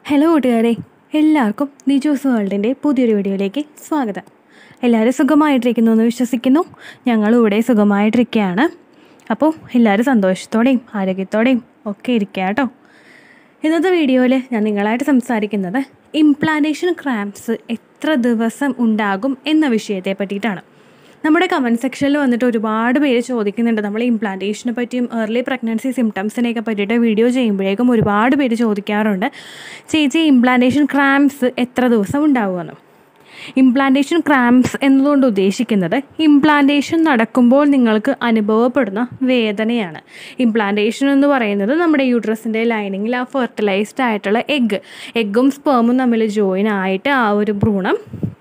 hello കൂട്ടുകാരെ എല്ലാവർക്കും നിജോസ് വേൾഡിൻ്റെ പുതിയൊരു വീഡിയോയിലേക്ക് സ്വാഗതം എല്ലാവരും സുഖമായിട്ടിരിക്കുന്നു എന്ന് വിശ്വസിക്കുന്നു ഞങ്ങളും ഇവിടെ സുഖമായിട്ടിരിക്കുകയാണ് അപ്പോൾ എല്ലാവരും സന്തോഷത്തോടെയും ആരോഗ്യത്തോടെയും ഒക്കെ ഇരിക്കുക കേട്ടോ ഇന്നത്തെ വീഡിയോയിൽ ഞാൻ നിങ്ങളായിട്ട് സംസാരിക്കുന്നത് ഇംപ്ലാന്റേഷൻ ക്രാംസ് എത്ര ദിവസം ഉണ്ടാകും എന്ന വിഷയത്തെ പറ്റിയിട്ടാണ് നമ്മുടെ കമൻറ്റ് സെക്ഷനിൽ വന്നിട്ട് ഒരുപാട് പേര് ചോദിക്കുന്നുണ്ട് നമ്മൾ ഇംപ്ലാന്റേഷനെ പറ്റിയും ഏർലി പ്രഗ്നൻസി സിംറ്റംസിനെയൊക്കെ പറ്റിയിട്ട് വീഡിയോ ചെയ്യുമ്പോഴേക്കും ഒരുപാട് പേര് ചോദിക്കാറുണ്ട് ചേച്ചി ഇംപ്ലാന്റേഷൻ ക്രാംസ് എത്ര ദിവസം ഉണ്ടാവുമെന്ന് ഇംപ്ലാന്റേഷൻ ക്രാംസ് എന്നതുകൊണ്ട് ഉദ്ദേശിക്കുന്നത് ഇംപ്ലാന്റേഷൻ നടക്കുമ്പോൾ നിങ്ങൾക്ക് അനുഭവപ്പെടുന്ന വേദനയാണ് ഇംപ്ലാന്റേഷൻ എന്ന് പറയുന്നത് നമ്മുടെ യൂട്രസിൻ്റെ ലൈനിങ്ങിൽ ആ ഫെർട്ടിലൈസ്ഡ് ആയിട്ടുള്ള എഗ്ഗ് എഗ്ഗും സ്പേമും തമ്മിൽ ജോയിൻ ആയിട്ട് ആ ഒരു ഭ്രൂണം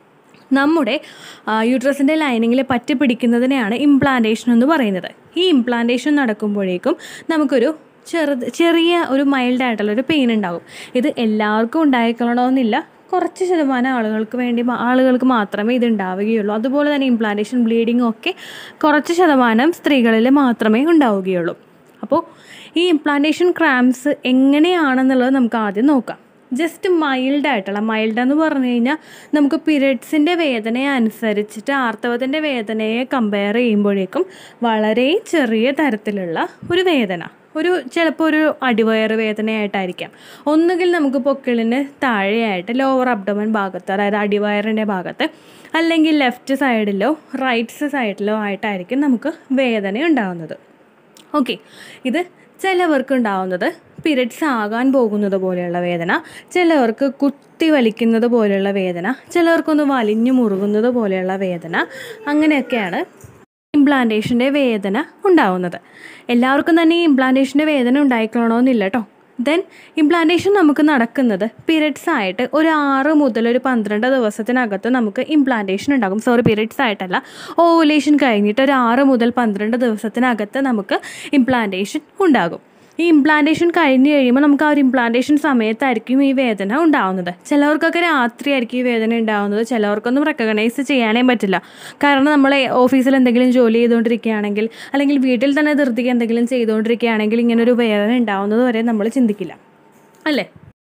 നമ്മുടെ യൂട്രസിൻ്റെ ലൈനിങ്ങിൽ പറ്റി പിടിക്കുന്നതിനെയാണ് ഇംപ്ലാന്റേഷൻ എന്ന് പറയുന്നത് ഈ ഇംപ്ലാന്റേഷൻ നടക്കുമ്പോഴേക്കും നമുക്കൊരു ചെറുത് ചെറിയ ഒരു മൈൽഡ് ആയിട്ടുള്ള ഒരു പെയിൻ ഉണ്ടാകും ഇത് എല്ലാവർക്കും ഉണ്ടായിക്കൊള്ളണമെന്നില്ല കുറച്ച് ശതമാനം ആളുകൾക്ക് വേണ്ടി മാ- ആളുകൾക്ക് മാത്രമേ ഇത് ഉണ്ടാവുകയുള്ളൂ അതുപോലെ തന്നെ ഇംപ്ലാന്റേഷൻ ബ്ലീഡിങ്ങും ഒക്കെ കുറച്ച് ശതമാനം സ്ത്രീകളിൽ മാത്രമേ ഉണ്ടാവുകയുള്ളൂ അപ്പോൾ ഈ ഇംപ്ലാന്റേഷൻ ക്രാംസ് എങ്ങനെയാണെന്നുള്ളത് നമുക്ക് ആദ്യം നോക്കാം ജസ്റ്റ് മൈൽഡ് ആയിട്ടുള്ള മൈൽഡ് എന്ന് പറഞ്ഞു കഴിഞ്ഞാൽ നമുക്ക് പീരിയഡ്സിൻ്റെ വേദന അനുസരിച്ചിട്ട് ആർത്തവത്തിൻ്റെ വേദനയെ കമ്പയർ ചെയ്യുമ്പോഴേക്കും വളരെ ചെറിയ തരത്തിലുള്ള ഒരു വേദന ഒരു ചിലപ്പോൾ ഒരു അടിവയറ് വേദനയായിട്ടായിരിക്കാം ഒന്നുകിൽ നമുക്ക് പൊക്കിളിന് താഴെയായിട്ട് ലോവർ അബ്ഡമൻ ഭാഗത്ത് അതായത് അടിവയറിൻ്റെ ഭാഗത്ത് അല്ലെങ്കിൽ ലെഫ്റ്റ് സൈഡിലോ റൈറ്റ് സൈഡിലോ ആയിട്ടായിരിക്കും നമുക്ക് വേദന ഉണ്ടാകുന്നത് ഓക്കെ ഇത് ചിലവർക്ക് ഉണ്ടാവുന്നത് പീരിയഡ്സ് ആകാൻ പോകുന്നത് പോലെയുള്ള വേദന ചിലവർക്ക് കുത്തി വലിക്കുന്നത് പോലെയുള്ള വേദന ചിലവർക്കൊന്ന് വലിഞ്ഞു മുറുകുന്നത് പോലെയുള്ള വേദന അങ്ങനെയൊക്കെയാണ് ഇംപ്ലാന്റേഷൻ്റെ വേദന ഉണ്ടാവുന്നത് എല്ലാവർക്കും തന്നെ ഈ ഇംപ്ലാന്റേഷൻ്റെ വേദന ഉണ്ടായിക്കൊള്ളണമെന്നില്ല കേട്ടോ ദെൻ ഇംപ്ലാന്റേഷൻ നമുക്ക് നടക്കുന്നത് പീരിയഡ്സ് ആയിട്ട് ഒരു ആറ് മുതൽ ഒരു പന്ത്രണ്ട് ദിവസത്തിനകത്ത് നമുക്ക് ഇംപ്ലാന്റേഷൻ ഉണ്ടാകും സോറി പീരിയഡ്സ് ആയിട്ടല്ല ഓവുലേഷൻ കഴിഞ്ഞിട്ട് ഒരു ആറ് മുതൽ പന്ത്രണ്ട് ദിവസത്തിനകത്ത് നമുക്ക് ഇംപ്ലാന്റേഷൻ ഉണ്ടാകും ഈ ഇംപ്ലാന്റേഷൻ കഴിഞ്ഞ് കഴിയുമ്പോൾ നമുക്ക് ആ ഒരു ഇംപ്ലാന്റേഷൻ സമയത്തായിരിക്കും ഈ വേദന ഉണ്ടാവുന്നത് ചിലവർക്കൊക്കെ രാത്രിയായിരിക്കും ഈ വേദന ഉണ്ടാവുന്നത് ചിലവർക്കൊന്നും റെക്കഗ്നൈസ് ചെയ്യാനേ പറ്റില്ല കാരണം നമ്മൾ ഓഫീസിൽ എന്തെങ്കിലും ജോലി ചെയ്തുകൊണ്ടിരിക്കുകയാണെങ്കിൽ അല്ലെങ്കിൽ വീട്ടിൽ തന്നെ ധൃതിക്ക് എന്തെങ്കിലും ചെയ്തുകൊണ്ടിരിക്കുകയാണെങ്കിൽ ഇങ്ങനെ ഒരു വേദന ഉണ്ടാവുന്നത് വരെ നമ്മൾ ചിന്തിക്കില്ല അല്ലേ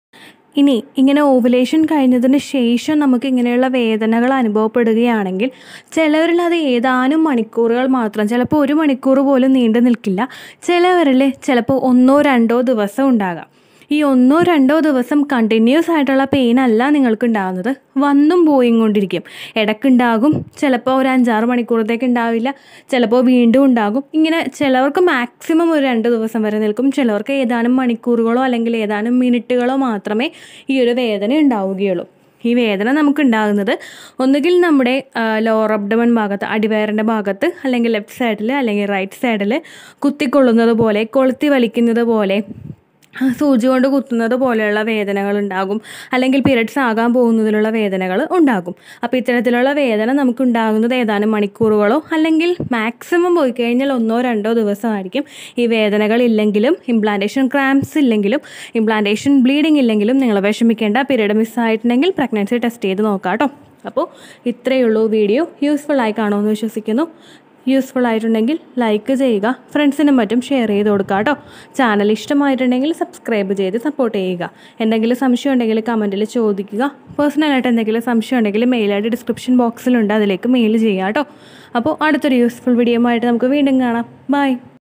ഇനി ഇങ്ങനെ ഓവുലേഷൻ കഴിഞ്ഞതിന് ശേഷം നമുക്ക് ഇങ്ങനെയുള്ള വേദനകൾ അനുഭവപ്പെടുകയാണെങ്കിൽ ചിലവരിൽ അത് ഏതാനും മണിക്കൂറുകൾ മാത്രം ചിലപ്പോൾ ഒരു മണിക്കൂർ പോലും നീണ്ടു നിൽക്കില്ല ചിലവരിൽ ചിലപ്പോൾ ഒന്നോ രണ്ടോ ദിവസം ഉണ്ടാകാം ഈ ഒന്നോ രണ്ടോ ദിവസം കണ്ടിന്യൂസ് ആയിട്ടുള്ള പെയിൻ അല്ല നിങ്ങൾക്ക് ഉണ്ടാകുന്നത് വന്നും പോയും കൊണ്ടിരിക്കും ഇടയ്ക്കുണ്ടാകും ചിലപ്പോൾ ഒരു അഞ്ചാറ് മണിക്കൂറത്തേക്ക് ഉണ്ടാവില്ല ചിലപ്പോൾ വീണ്ടും ഉണ്ടാകും ഇങ്ങനെ ചിലവർക്ക് മാക്സിമം ഒരു രണ്ട് ദിവസം വരെ നിൽക്കും ചിലവർക്ക് ഏതാനും മണിക്കൂറുകളോ അല്ലെങ്കിൽ ഏതാനും മിനിറ്റുകളോ മാത്രമേ ഈ ഒരു വേദന ഉണ്ടാവുകയുള്ളൂ ഈ വേദന നമുക്ക് ഉണ്ടാകുന്നത് ഒന്നുകിൽ നമ്മുടെ ലോവർ അബ്ഡമൻ ഭാഗത്ത് അടിവയറിൻ്റെ ഭാഗത്ത് അല്ലെങ്കിൽ ലെഫ്റ്റ് സൈഡിൽ അല്ലെങ്കിൽ റൈറ്റ് സൈഡിൽ കുത്തിക്കൊള്ളുന്നത് പോലെ കൊളുത്തി വലിക്കുന്നത് പോലെ ആ, സൂചി കൊണ്ട് കുത്തുന്നത് പോലെയുള്ള വേദനകൾ ഉണ്ടാകും അല്ലെങ്കിൽ പീരിയഡ്സ് ആകാൻ പോകുന്നതിലുള്ള വേദനകൾ ഉണ്ടാകും അപ്പോൾ ഇത്തരത്തിലുള്ള വേദന നമുക്ക് ഉണ്ടാകുന്നത് ഏതാനും മണിക്കൂറുകളോ അല്ലെങ്കിൽ മാക്സിമം പോയി കഴിഞ്ഞാൽ ഒന്നോ രണ്ടോ ദിവസമായിരിക്കും ഈ വേദനകൾ ഇല്ലെങ്കിലും ഇംപ്ലാന്റേഷൻ ക്രാംസ് ഇല്ലെങ്കിലും ഇംപ്ലാന്റേഷൻ ബ്ലീഡിംഗ് ഇല്ലെങ്കിലും നിങ്ങൾ വിഷമിക്കേണ്ട പീരിയഡ് മിസ്സായിട്ടുണ്ടെങ്കിൽ പ്രഗ്നൻസി ടെസ്റ്റ് ചെയ്ത് നോക്കാം കേട്ടോ അപ്പോൾ ഇത്രയേ ഉള്ളൂ വീഡിയോ യൂസ്ഫുൾ ആയി കാണുമെന്ന് വിശ്വസിക്കുന്നു യൂസ്ഫുൾ ആയിട്ടുണ്ടെങ്കിൽ ലൈക്ക് ചെയ്യുക ഫ്രണ്ട്സിനും മറ്റും ഷെയർ ചെയ്ത് കൊടുക്കുക കേട്ടോ ചാനൽ ഇഷ്ടമായിട്ടുണ്ടെങ്കിൽ സബ്സ്ക്രൈബ് ചെയ്ത് സപ്പോർട്ട് ചെയ്യുക എന്തെങ്കിലും സംശയം ഉണ്ടെങ്കിൽ കമൻറ്റിൽ ചോദിക്കുക പേഴ്സണലായിട്ട് എന്തെങ്കിലും സംശയം ഉണ്ടെങ്കിൽ മെയിൽ ഐ ഡി ഡിസ്ക്രിപ്ഷൻ ബോക്സിലുണ്ട് അതിലേക്ക് മെയിൽ ചെയ്യുക കേട്ടോ അപ്പോൾ അടുത്തൊരു യൂസ്ഫുൾ വീഡിയോ ആയിട്ട് നമുക്ക് വീണ്ടും കാണാം ബൈ